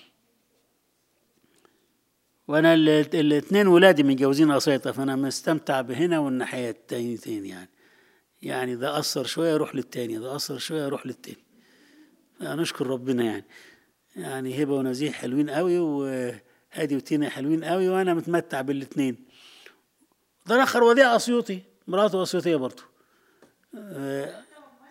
وانا الاثنين ولادي متجوزين قصيطه فانا مستمتع بهنا والناحيه التانيتين يعني يعني ده اثر شويه يروح للتاني ده اثر شويه يروح للتاني نشكر ربنا يعني يعني هبه ونزيه حلوين قوي وهادي وتينا حلوين قوي وانا متمتع بالاثنين ده اخر وديع اسيوطي مراته اسيوطيه برضه آه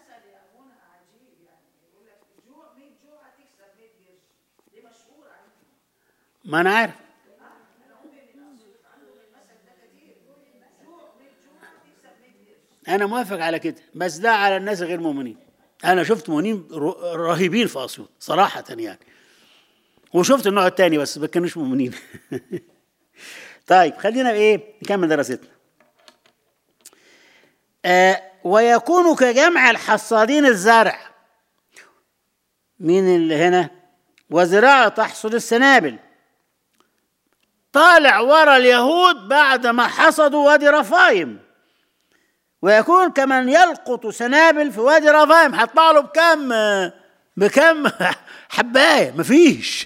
ما انا عارف انا موافق على كده بس ده على الناس غير مؤمنين انا شفت مؤمنين رهيبين في اسيوط صراحه يعني وشفت النوع الثاني بس ما كانوش مؤمنين طيب خلينا ايه نكمل دراستنا آه ويكون كجمع الحصادين الزرع مين اللي هنا وزراعة تحصد السنابل طالع ورا اليهود بعد ما حصدوا وادي رفايم ويكون كمن يلقط سنابل في وادي رفايم هيطلع له بكم بكم حبايه مفيش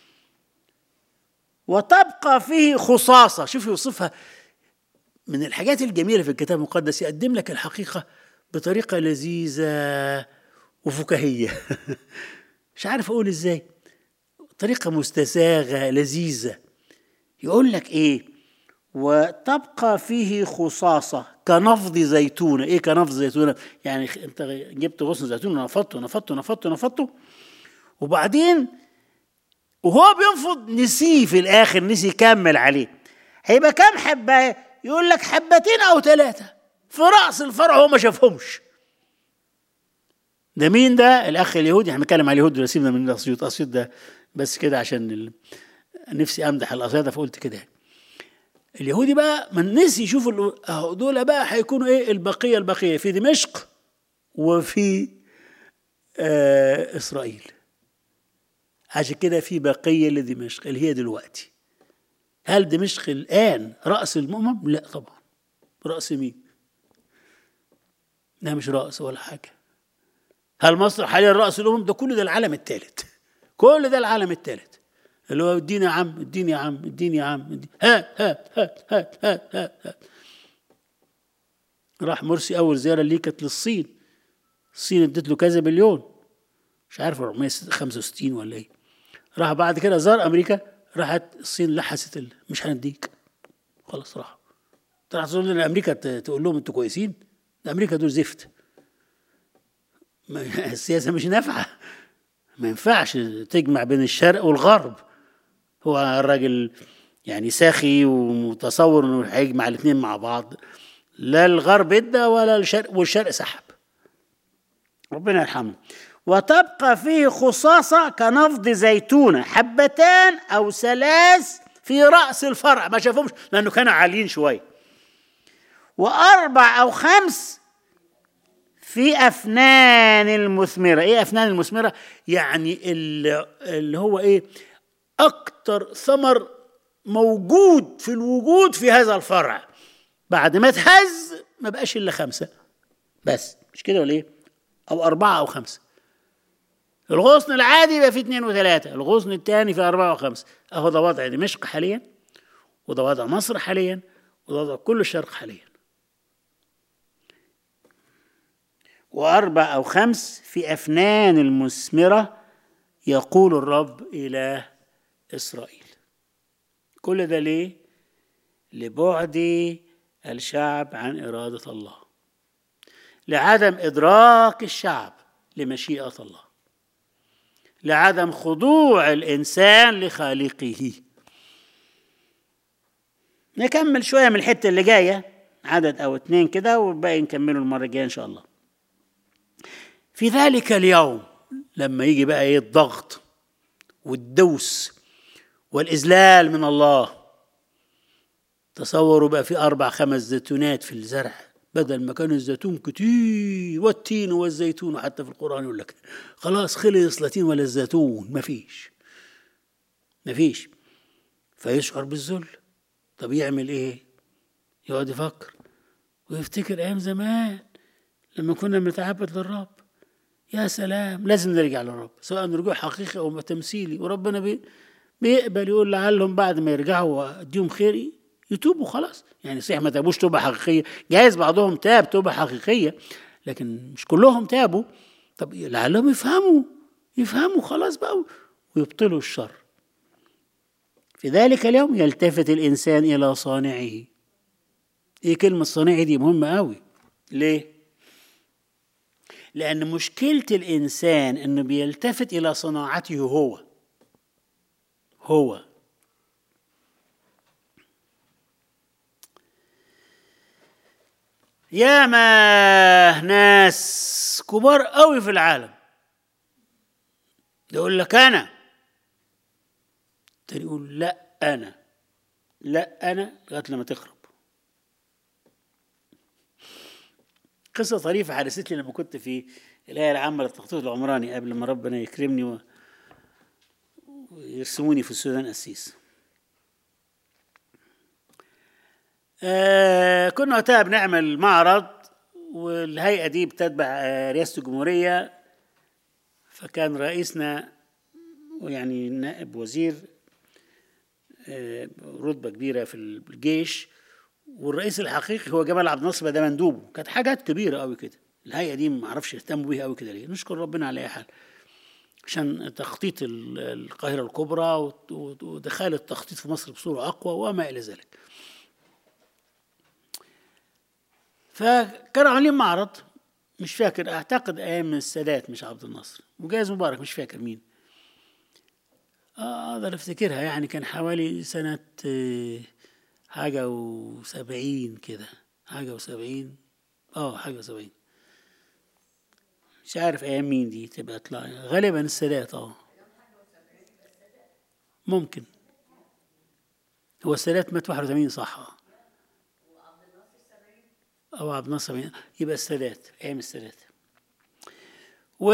وتبقى فيه خصاصه شوف يوصفها من الحاجات الجميله في الكتاب المقدس يقدم لك الحقيقه بطريقه لذيذه وفكاهيه مش عارف اقول ازاي طريقه مستساغه لذيذه يقول لك ايه وتبقى فيه خصاصة كنفض زيتونة إيه كنفض زيتونة يعني أنت جبت غصن زيتون ونفضته نفضته نفضته نفضته وبعدين وهو بينفض نسيه في الآخر نسي يكمل عليه هيبقى كام حبة يقول لك حبتين أو ثلاثة في رأس الفرع هو ما شافهمش ده مين ده الاخ اليهودي احنا بنتكلم على اليهود دول سيبنا من اسيوط اسيوط ده بس كده عشان ال... نفسي امدح الاصيادة فقلت كده اليهودي بقى من نسي يشوف اهو دول بقى هيكونوا ايه البقيه البقيه في دمشق وفي آه اسرائيل عشان كده في بقيه لدمشق اللي هي دلوقتي هل دمشق الان راس الامم لا طبعا راس مين ده مش راس ولا حاجه هل مصر حاليا راس الامم ده كل ده العالم الثالث كل ده العالم الثالث اللي هو اديني يا عم اديني يا عم اديني يا عم اديني هات هات هات هات هات هات, هات. راح مرسي اول زياره ليه كانت للصين الصين ادت له كذا بليون مش عارف 465 ولا ايه راح بعد كده زار امريكا راحت الصين لحست ال... مش هنديك خلاص راح راح تقول لامريكا تقول لهم انتوا كويسين ده امريكا دول زفت السياسه مش نافعه ما ينفعش تجمع بين الشرق والغرب هو الراجل يعني ساخي ومتصور انه هيجمع الاثنين مع بعض لا الغرب ادى ولا الشرق والشرق سحب ربنا يرحمه وتبقى فيه خصاصة كنفض زيتونة حبتان أو ثلاث في رأس الفرع ما شافهمش لأنه كانوا عاليين شوية وأربع أو خمس في أفنان المثمرة إيه أفنان المثمرة يعني اللي هو إيه أكتر ثمر موجود في الوجود في هذا الفرع بعد ما اتهز ما بقاش إلا خمسة بس مش كده ولا إيه أو أربعة أو خمسة الغصن العادي يبقى فيه اثنين وثلاثة الغصن الثاني فيه أربعة وخمسة أهو ده وضع دمشق حاليا وده وضع مصر حاليا وده وضع كل الشرق حاليا وأربع أو خمس في أفنان المثمرة يقول الرب إله إسرائيل كل ده ليه؟ لبعد الشعب عن إرادة الله لعدم إدراك الشعب لمشيئة الله لعدم خضوع الإنسان لخالقه نكمل شوية من الحتة اللي جاية عدد أو اتنين كده والباقي نكمله المرة الجاية إن شاء الله في ذلك اليوم لما يجي بقى ايه الضغط والدوس والإذلال من الله تصوروا بقى في أربع خمس زيتونات في الزرع بدل ما كان الزيتون كتير والتين والزيتون وحتى في القرآن يقول لك خلاص خلص لا تين ولا الزيتون مفيش مفيش فيشعر بالذل طب يعمل ايه يقعد يفكر ويفتكر ايام زمان لما كنا بنتعبد للرب يا سلام لازم نرجع للرب سواء رجوع حقيقي او تمثيلي وربنا بي بيقبل يقول لعلهم بعد ما يرجعوا اديهم خير يتوبوا خلاص يعني صحيح ما تابوش توبه حقيقيه جايز بعضهم تاب توبه حقيقيه لكن مش كلهم تابوا طب لعلهم يفهموا يفهموا خلاص بقى ويبطلوا الشر في ذلك اليوم يلتفت الانسان الى صانعه ايه كلمه صانعه دي مهمه قوي ليه لأن مشكلة الإنسان إنه بيلتفت إلى صناعته هو هو يا ما ناس كبار قوي في العالم يقول لك أنا تاني يقول لا أنا لا أنا لغاية لما تخرب قصة طريفة حدثت لي لما كنت في الهيئة العامة للتخطيط العمراني قبل ما ربنا يكرمني و... ويرسموني في السودان قسيس. آه كنا وقتها بنعمل معرض والهيئة دي بتتبع آه رئاسة الجمهورية فكان رئيسنا ويعني نائب وزير آه رتبة كبيرة في الجيش والرئيس الحقيقي هو جمال عبد الناصر ده مندوبه كانت حاجات كبيره قوي كده الهيئه دي ما اعرفش يهتموا بيها قوي كده ليه نشكر ربنا على اي حال عشان تخطيط القاهره الكبرى ودخال التخطيط في مصر بصوره اقوى وما الى ذلك فكانوا عاملين معرض مش فاكر اعتقد ايام السادات مش عبد الناصر وجايز مبارك مش فاكر مين اه اقدر افتكرها يعني كان حوالي سنة آه، حاجة وسبعين كده حاجة وسبعين اه حاجة وسبعين مش عارف ايام مين دي تبقى تطلع غالبا السادات اه ممكن هو السادات مات 81 صح اه او عبد الناصر بن- يبقى السادات ايام السادات و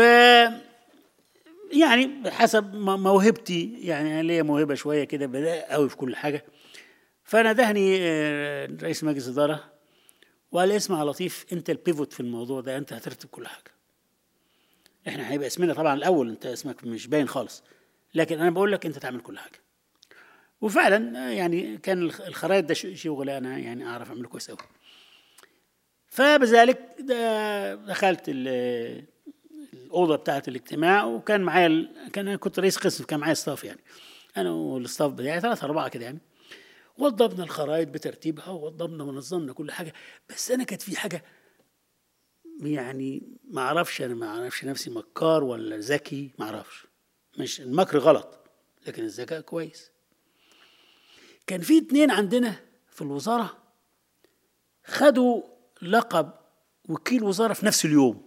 يعني حسب م- موهبتي يعني انا ليا موهبه شويه كده بدأ قوي في كل حاجه فندهني آه، رئيس مجلس اداره وقال لي اسمع يا لطيف انت البيفوت في الموضوع ده انت هترتب كل حاجه احنا هيبقى اسمنا طبعا الاول انت اسمك مش باين خالص لكن انا بقول لك انت تعمل كل حاجه وفعلا آه، يعني كان الخ- الخرايط ده ش- شغل انا يعني اعرف اعمله كويس قوي فبذلك ده- دخلت ال- الاوضه بتاعه الاجتماع وكان معايا ال- كان انا كنت رئيس قسم كان معايا ستاف يعني انا والستاف بتاعي ثلاثه اربعه كده يعني وضبنا الخرائط بترتيبها ووضبنا ونظمنا كل حاجه بس انا كانت في حاجه يعني ما اعرفش انا ما اعرفش نفسي مكار ولا ذكي ما اعرفش مش المكر غلط لكن الذكاء كويس كان في اتنين عندنا في الوزاره خدوا لقب وكيل وزاره في نفس اليوم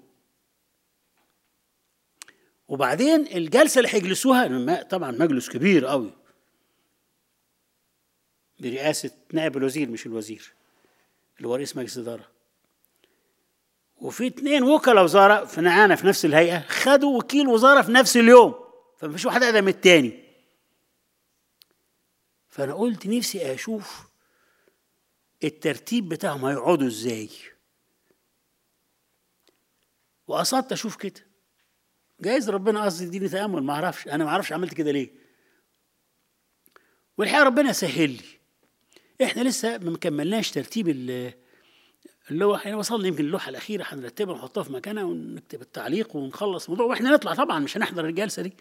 وبعدين الجلسه اللي هيجلسوها ما- طبعا مجلس كبير قوي برئاسه نائب الوزير مش الوزير اللي هو رئيس مجلس الاداره وفي اتنين وكلاء وزاره في معانا في نفس الهيئه خدوا وكيل وزاره في نفس اليوم فمفيش واحد اقدم من التاني فانا قلت نفسي اشوف الترتيب بتاعهم هيقعدوا ازاي وقصدت اشوف كده جايز ربنا قصد يديني تامل ما اعرفش انا ما اعرفش عملت كده ليه والحقيقه ربنا سهل لي احنا لسه ما كملناش ترتيب ال- اللوح يعني وصلنا يمكن اللوحه الاخيره هنرتبها ونحطها في مكانها ونكتب التعليق ونخلص الموضوع واحنا نطلع طبعا مش هنحضر الجلسه دي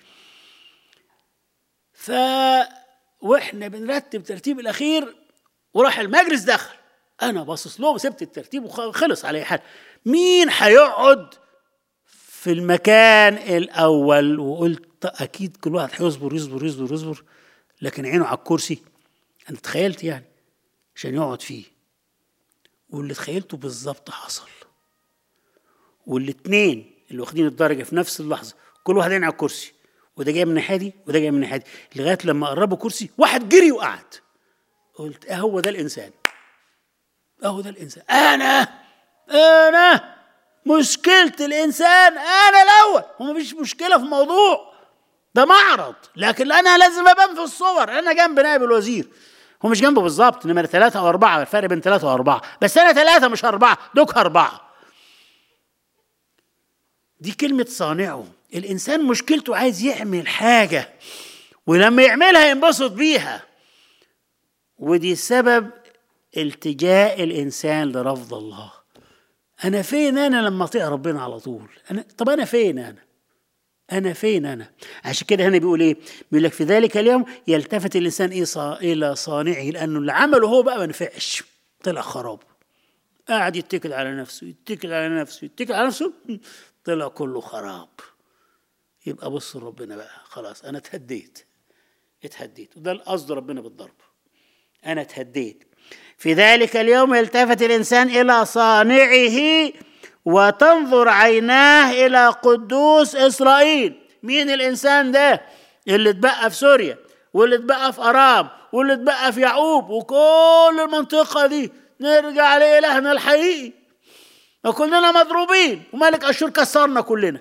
ف واحنا بنرتب ترتيب الاخير وراح المجلس دخل انا باصص له وسبت الترتيب وخلص على اي حال مين هيقعد في المكان الاول وقلت اكيد كل واحد هيصبر يصبر يصبر يصبر لكن عينه على الكرسي انا تخيلت يعني عشان يقعد فيه واللي تخيلته بالظبط حصل والاتنين اللي واخدين الدرجه في نفس اللحظه كل واحد عينه على الكرسي وده جاي من الناحيه دي وده جاي من الناحيه دي لغايه لما قربوا كرسي واحد جري وقعد قلت اه هو ده الانسان اهو ده الانسان انا انا مشكله الانسان انا الاول هو مفيش مشكله في موضوع ده معرض لكن انا لازم ابان في الصور انا جنب نائب الوزير هو مش جنبه بالظبط انما ثلاثة او اربعة الفرق بين ثلاثة واربعة بس انا ثلاثة مش اربعة دوك اربعة دي كلمة صانعه الانسان مشكلته عايز يعمل حاجة ولما يعملها ينبسط بيها ودي سبب التجاء الانسان لرفض الله انا فين انا لما اطيع ربنا على طول انا طب انا فين انا انا فين انا عشان كده هنا بيقول ايه بيقول لك في ذلك اليوم يلتفت الانسان إيه صا... الى صانعه لانه اللي عمله هو بقى ما نفعش طلع خراب قاعد يتكل على نفسه يتكل على نفسه يتكل على نفسه طلع كله خراب يبقى بص ربنا بقى خلاص انا اتهديت اتهديت وده القصد ربنا بالضرب انا اتهديت في ذلك اليوم يلتفت الانسان الى صانعه وتنظر عيناه الى قدوس اسرائيل مين الانسان ده اللي اتبقى في سوريا واللي اتبقى في ارام واللي اتبقى في يعقوب وكل المنطقه دي نرجع لالهنا الحقيقي وكلنا مضروبين وملك اشور كسرنا كلنا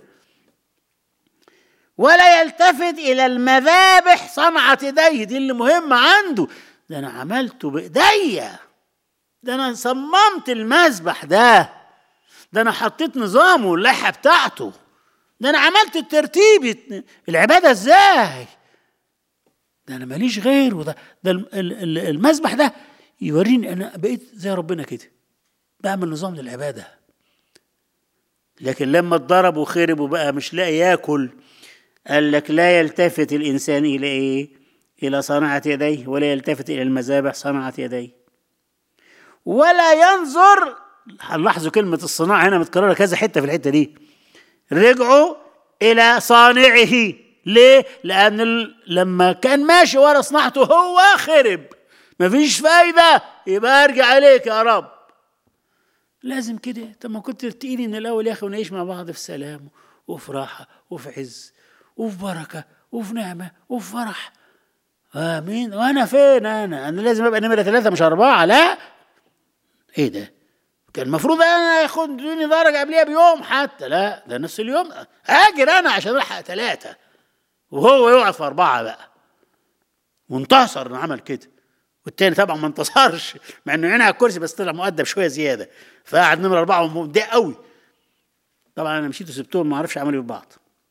ولا يلتفت الى المذابح صنعت يديه دي اللي مهمه عنده ده انا عملته بايديا ده انا صممت المذبح ده ده انا حطيت نظامه واللائحه بتاعته ده انا عملت الترتيب العباده ازاي ده انا ماليش غيره ده ده المذبح ده يوريني انا بقيت زي ربنا كده بعمل نظام للعباده لكن لما اتضرب وخرب وبقى مش لاقي ياكل قال لك لا يلتفت الانسان الى ايه الى صنعه يديه ولا يلتفت الى المذابح صنعه يديه ولا ينظر هنلاحظوا كلمة الصناعة هنا متكررة كذا حتة في الحتة دي رجعوا إلى صانعه ليه؟ لأن ال... لما كان ماشي ورا صناعته هو خرب مفيش فايدة يبقى ارجع عليك يا رب لازم كده طب ما كنت تقيلي من الأول يا أخي ونعيش مع بعض في سلام وفي راحة وفي عز وفي بركة وفي نعمة وفي فرح آمين وأنا فين أنا؟ أنا لازم أبقى نمرة ثلاثة مش أربعة لا إيه ده؟ كان المفروض انا ياخدوني درجه قبلها بيوم حتى لا ده نفس اليوم اجر انا عشان الحق ثلاثه وهو يقعد في اربعه بقى وانتصر انه عمل كده والتاني طبعا ما انتصرش مع انه عينه على الكرسي بس طلع مؤدب شويه زياده فقعد نمره اربعه ومتضايق قوي طبعا انا مشيت وسبتهم ما اعرفش عملوا ببعض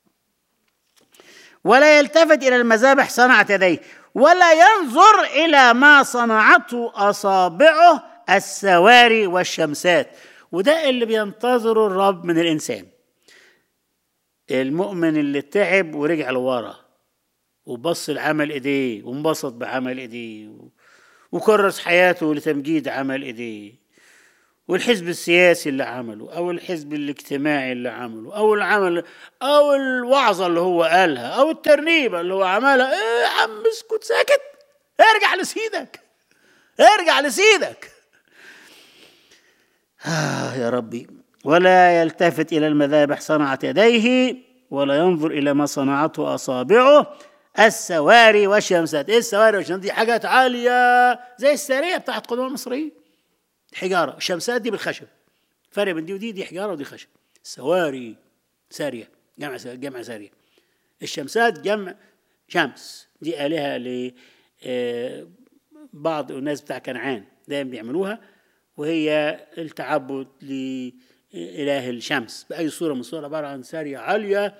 ولا يلتفت الى المذابح صنعت يديه ولا ينظر الى ما صنعته اصابعه السواري والشمسات وده اللي بينتظره الرب من الانسان المؤمن اللي تعب ورجع لورا وبص لعمل ايديه وانبسط بعمل ايديه وكرس حياته لتمجيد عمل ايديه والحزب السياسي اللي عمله او الحزب الاجتماعي اللي عمله او العمل او الوعظه اللي هو قالها او الترنيبه اللي هو عملها ايه يا عم اسكت ساكت ارجع لسيدك ارجع لسيدك آه يا ربي ولا يلتفت إلى المذابح صنعت يديه ولا ينظر إلى ما صنعته أصابعه السواري والشمسات إيه السواري والشمسات دي حاجات عالية زي السارية بتاعت قدوم المصريين حجارة الشمسات دي بالخشب فرق بين دي ودي دي حجارة ودي خشب السواري سارية جمع جمع سارية الشمسات جمع شمس دي آلهة ل بعض الناس بتاع كنعان دايما بيعملوها وهي التعبد لإله الشمس بأي صورة من الصور عبارة عن سارية عالية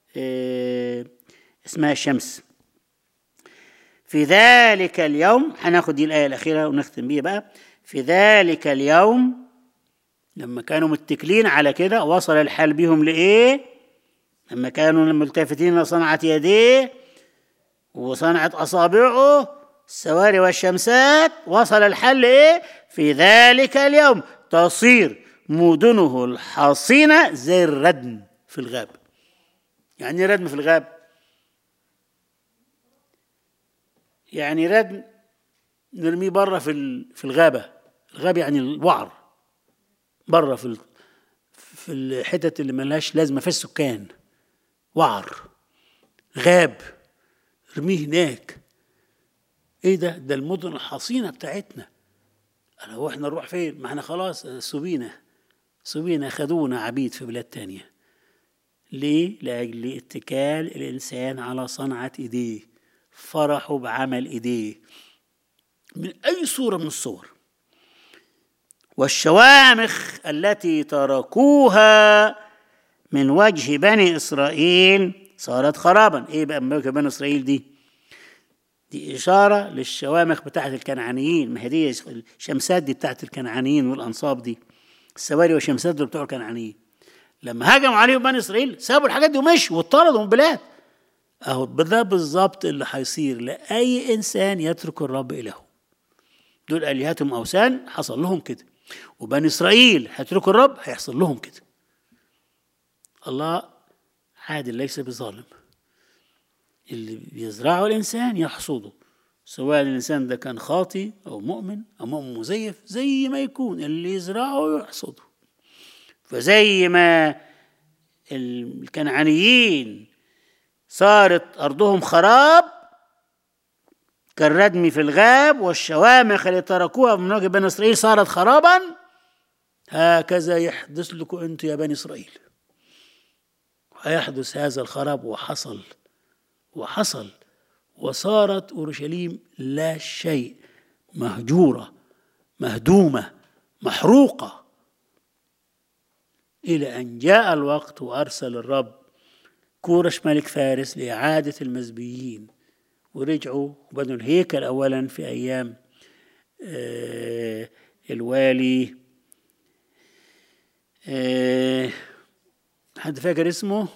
اسمها الشمس في ذلك اليوم هناخد دي الآية الأخيرة ونختم بيها بقى في ذلك اليوم لما كانوا متكلين على كده وصل الحال بهم لإيه؟ لما كانوا ملتفتين لصنعة يديه وصنعة أصابعه السواري والشمسات وصل الحل إيه؟ في ذلك اليوم تصير مدنه الحصينة زي الردم في الغاب يعني ردم في الغاب يعني ردم نرميه بره في في الغابة الغاب يعني الوعر بره في في الحتت اللي ملهاش لازمة في السكان وعر غاب ارميه هناك ايه ده ده المدن الحصينه بتاعتنا انا هو احنا نروح فين ما احنا خلاص سبينا سبينا خدونا عبيد في بلاد تانية ليه لاجل اتكال الانسان على صنعه ايديه فرحوا بعمل ايديه من اي صوره من الصور والشوامخ التي تركوها من وجه بني اسرائيل صارت خرابا ايه بقى بني اسرائيل دي دي إشارة للشوامخ بتاعت الكنعانيين ما هي دي الشمسات دي بتاعت الكنعانيين والأنصاب دي السواري والشمسات دول بتوع الكنعانيين لما هجموا عليهم بني إسرائيل سابوا الحاجات دي ومشوا واطردوا من البلاد أهو ده بالظبط اللي هيصير لأي إنسان يترك الرب إلهه دول آلهتهم أوثان حصل لهم كده وبني إسرائيل هيتركوا الرب هيحصل لهم كده الله عادل ليس بظالم اللي بيزرعه الإنسان يحصده سواء الإنسان ده كان خاطي أو مؤمن أو مؤمن مزيف زي ما يكون اللي يزرعه يحصده فزي ما الكنعانيين صارت أرضهم خراب كالردم في الغاب والشوامخ اللي تركوها من وجه بني إسرائيل صارت خرابا هكذا يحدث لكم أنتم يا بني إسرائيل ويحدث هذا الخراب وحصل وحصل وصارت اورشليم لا شيء مهجوره مهدومه محروقه الى ان جاء الوقت وارسل الرب كورش ملك فارس لاعاده المزبيين ورجعوا وبنوا الهيكل اولا في ايام آه الوالي آه حد فاكر اسمه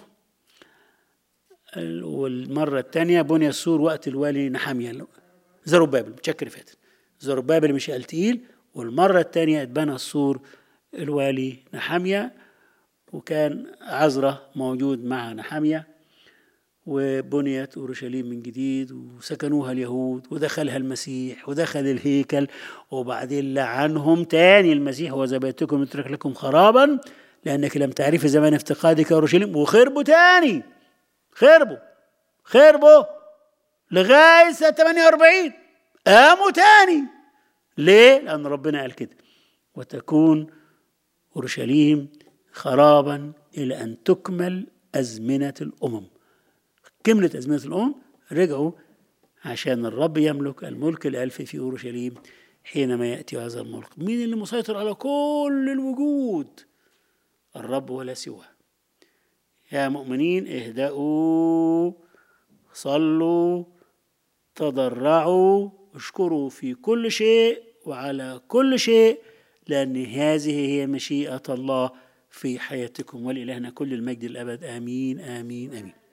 والمرة الثانية بني السور وقت الوالي نحمية زروبابل متشكر فاتت زروبابل مش تقيل والمرة الثانية اتبنى السور الوالي نحمية وكان عزرة موجود مع نحمية وبنيت أورشليم من جديد وسكنوها اليهود ودخلها المسيح ودخل الهيكل وبعدين لعنهم تاني المسيح وزبيتكم اترك لكم خرابا لأنك لم تعرفي زمان افتقادك أورشليم وخربوا تاني خربوا خربوا لغاية سنة 48 قاموا تاني ليه؟ لأن ربنا قال كده وتكون أورشليم خرابا إلى أن تكمل أزمنة الأمم كملت أزمنة الأمم رجعوا عشان الرب يملك الملك الألفي في أورشليم حينما يأتي هذا الملك مين اللي مسيطر على كل الوجود الرب ولا سواه يا مؤمنين اهدأوا صلوا تضرعوا اشكروا في كل شيء وعلى كل شيء لأن هذه هي مشيئة الله في حياتكم ولإلهنا كل المجد الأبد آمين آمين آمين